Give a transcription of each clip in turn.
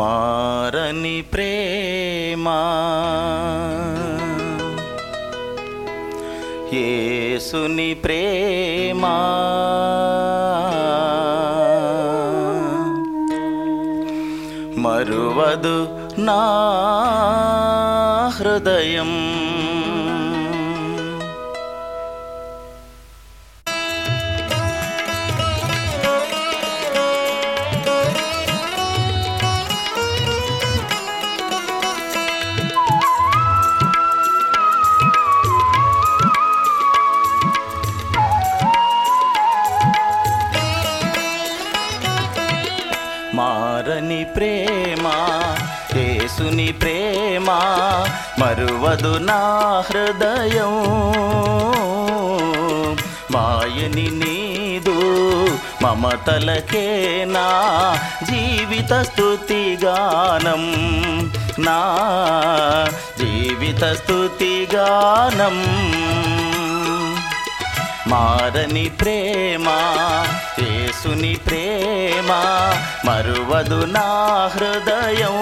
మారని ప్రేమ యేసుని ప్రేమ మరువదు నా హృదయం మారని ప్రేమ యేసుని ప్రేమ మరువదు నా హృదయం మాయని నీదు మమతలకే నా జీవిత స్తుతిగానం నా జీవిత స్తుతిగానం మారని ప్రేమ యేసుని ప్రేమ మరువదు నా హృదయం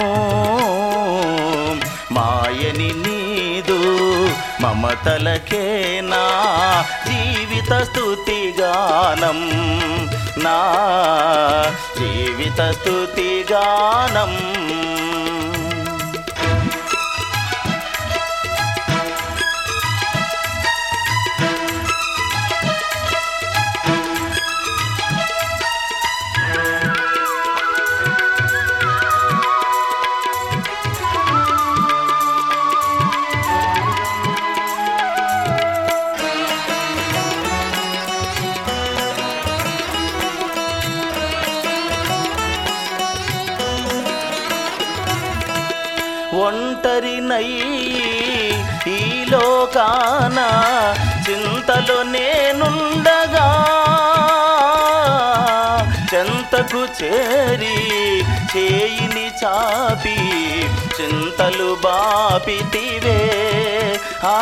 మాయని నీదు మమతలకే నా జీవిత స్తుతిగానం నా జీవిత స్తుతిగానం ఒంటరినై ఈ లోకాన చింతలో నేనుండగా చెంతకు చేరి చేయిని చాపి చింతలు బాపితివే ఆ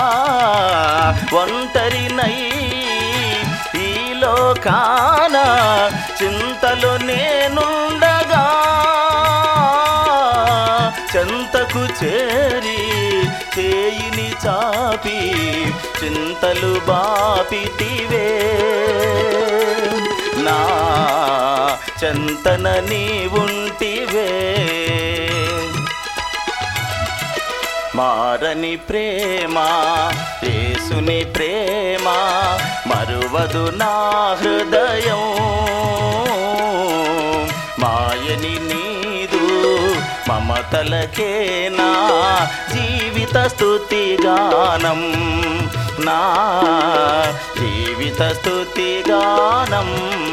ఒంటరినై ఈ లోకాన చింతలు నేనుండగా చెంతకు చేరి చేయిని చాపి చింతలు బాపితివే నా చెంతన నీ ఉంటివే మారని ప్రేమ యేసుని ప్రేమ మరువదు నా హృదయం మాయని నీదు మమతలకే నా జీవిత స్తుతిగానం నా జీవిత స్తుతిగానం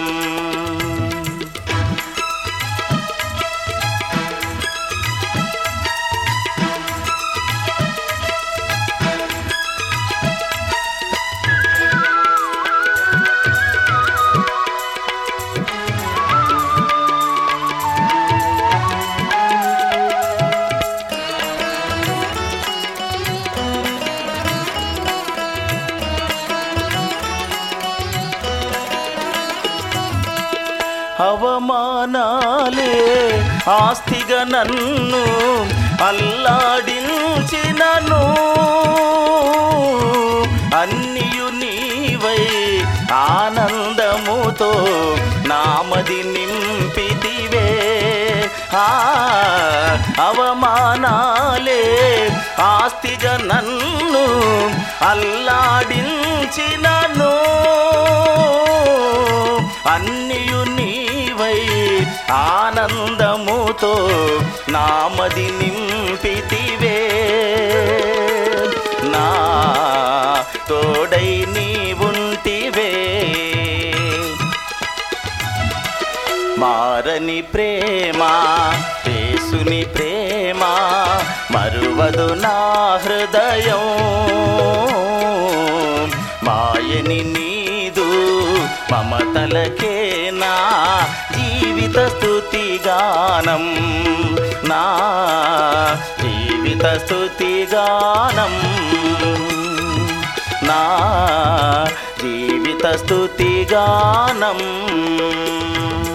అవమానాలే ఆస్తిగా నన్ను అల్లాడించినను అన్నియు నీవై ఆనందముతో నామది నింపితివే ఆ అవమానాలే ఆస్తిగా నన్ను అల్లాడించినను అన్నియు నీవై ఆనందముతో నామది నింపితివే నా తోడై నీ ఉంటివే మారని ప్రేమ యేసుని ప్రేమ మరువదు నా హృదయం మాయని నీదు మమతలకే నా జీవిత స్తుతిగానం నా జీవిత స్తుతిగానం నా జీవిత స్తుతిగానం